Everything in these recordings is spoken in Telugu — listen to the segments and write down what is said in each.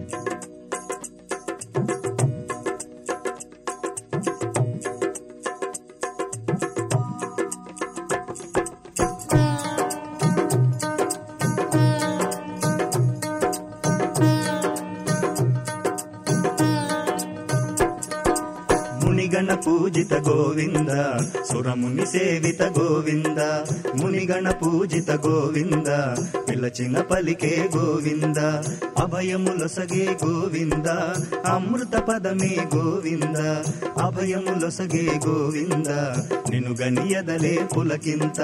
మునిగణ పూజిత గోవింద సురముని సేవిత గోవింద మునిగణ పూజిత గోవింద పిలచిన పలికే గోవింద అభయములొసగే గోవింద అమృత పదమే గోవింద అభయములొసగే గోవింద నిను గనియదలే పులకింత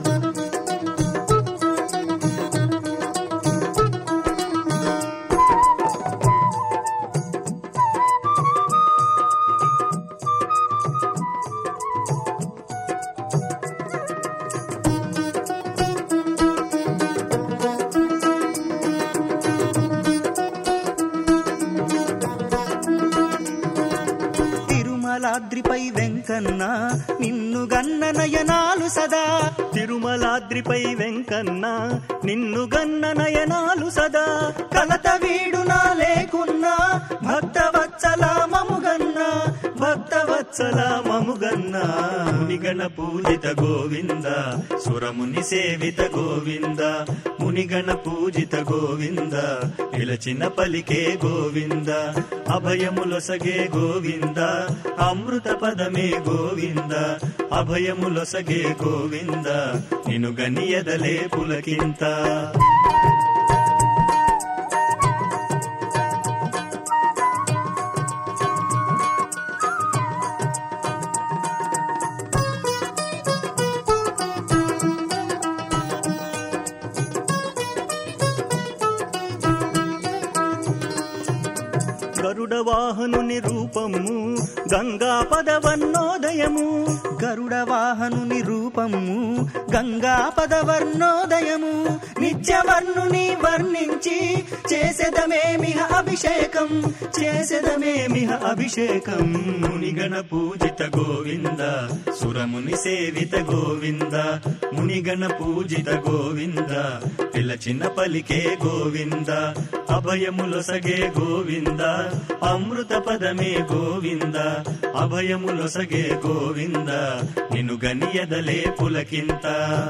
తిరుమలాద్రిపై వెంకన్న నిన్ను గన్న నయనాలు సదా తిరుమలాద్రిపై వెంకన్న నిన్ను గన్న నయనాలు సదా కలత వీడునా లేకున్నా భక్త వత్సల మముగన్న భక్త వత్సల మముగన్న మునిగణ పూజిత గోవింద సురముని సేవిత గోవింద మునిగణ పూజిత గోవింద పిలచిన పలికే గోవింద అభయములొసగే గోవింద అమృత పదమే గోవింద అభయములొసగే గోవింద నిను గనియదలే పులకింత గరుడ వాహనుని రూపము గంగా పదవర్ణోదయము గరుడ వాహనుని రూపము గంగా పదవర్ణోదయము నిత్యవర్ణుని వర్ణించి చేసెదమేమిహ అభిషేకం చేసెదమేమిహ అభిషేకం మునిగణ పూజిత గోవింద సురముని సేవిత గోవింద మునిగణ పూజిత గోవింద పిలచిన పలికే గోవింద అభయములొసగే గోవింద అమృత పదమే గోవింద అభయములొసగే గోవింద నిను గనియదలే పులకింత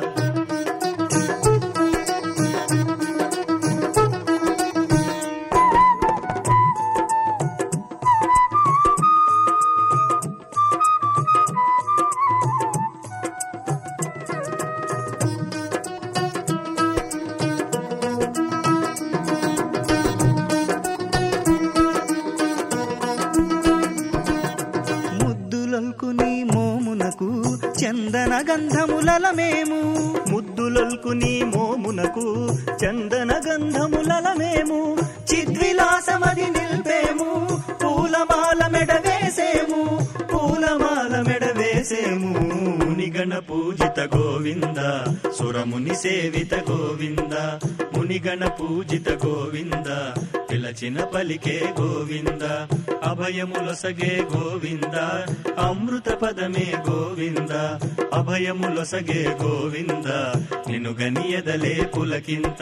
ముద్దులొల్కుని మోమునకు చందన గంధములలమేము ముద్దులొల్కు నీ మోమునకు చందన గంధములలమేము చిద్విలాసమది నిల్పేము పూలమాల మెడ వేసేము పూలమాల మెడ వేసేము మునిగణ పూజిత గోవింద సురముని సేవిత గోవింద మునిగణ పూజిత గోవింద పిలచిన పలికే గోవింద అభయములొసగే గోవింద అమృత పదమే గోవింద అభయములొసగే గోవింద నిను గనియదలే పులకింత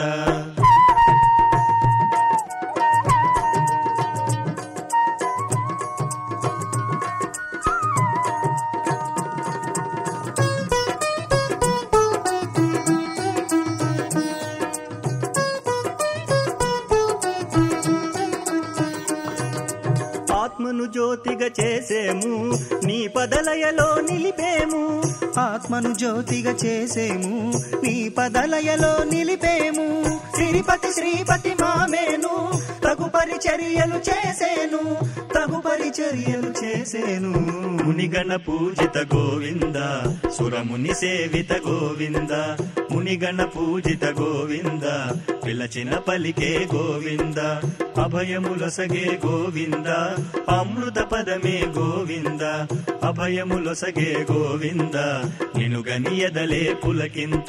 ఆత్మను జ్యోతిగా చేసేము నీ పదలయలో నిలిపేము ఆత్మను జ్యోతిగా చేసేము నీ పదలయలో నిలిపేము శ్రీపతి శ్రీపతి మామేను తగు పరిచర్యలు చేసేను తగు పరిచర్యలు చేసేను మునిగణ పూజిత గోవింద సురముని సేవిత గోవింద మునిగణ పూజిత గోవింద పిలచిన పలికే గోవింద అభయములొసగే గోవింద అమృత పదమే గోవింద అభయములొసగే గోవింద నిను గనియదలే పులకింత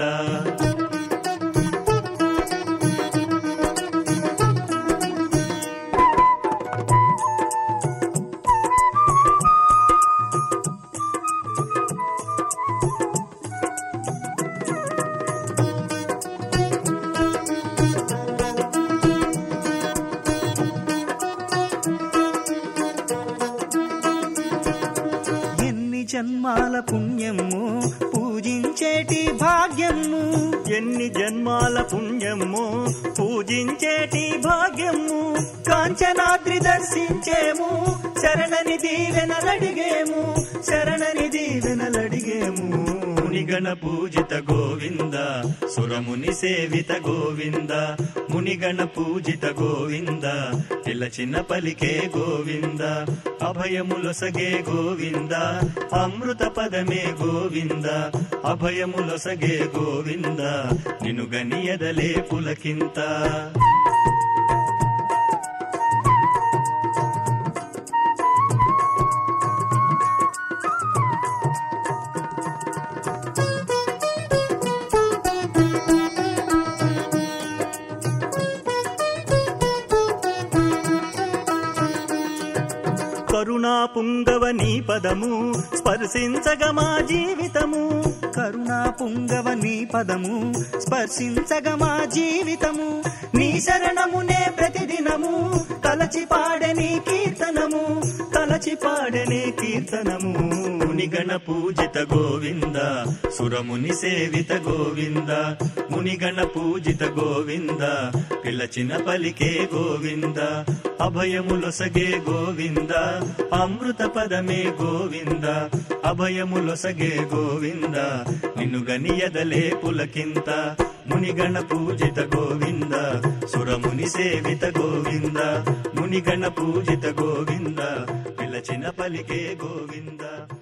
జన్మాల పుణ్యము పూజించేటి భాగ్యము ఎన్ని జన్మాల పుణ్యము పూజించేటి భాగ్యము కాంచనాద్రి దర్శించేము శరణని దీవెనలడిగేము శరణని దీవెనలడిగేము మునిగణ పూజిత గోవింద సురముని సేవిత గోవింద మునిగణ పూజిత గోవింద పిలచిన పలికే గోవింద అభయములొసగే గోవింద అమృత పదమే గోవింద అభయములొసగే గోవింద నిను గనియదలే పులకింత కరుణా పుంగవ నీ పదము స్పర్శించగ మా జీవితము కరుణా పుంగవ నీ పదము స్పర్శించగ మా జీవితము నీ శరణమునే ప్రతిదినము తలచి పాడని కీర్తనము తలచి పాడని కీర్తనము మునిగణ పూజిత గోవింద సురముని సేవిత గోవింద మునిగణ పూజిత గోవింద పిలచిన పలికే గోవింద అభయములొసగే గోవింద అమృత పదమే గోవింద అభయములొసగే గోవింద నిన్ను గనియదలే పులకింత మునిగణ పూజిత గోవింద సురముని సేవిత గోవింద మునిగణ పూజిత గోవింద పిలచిన పలికే గోవింద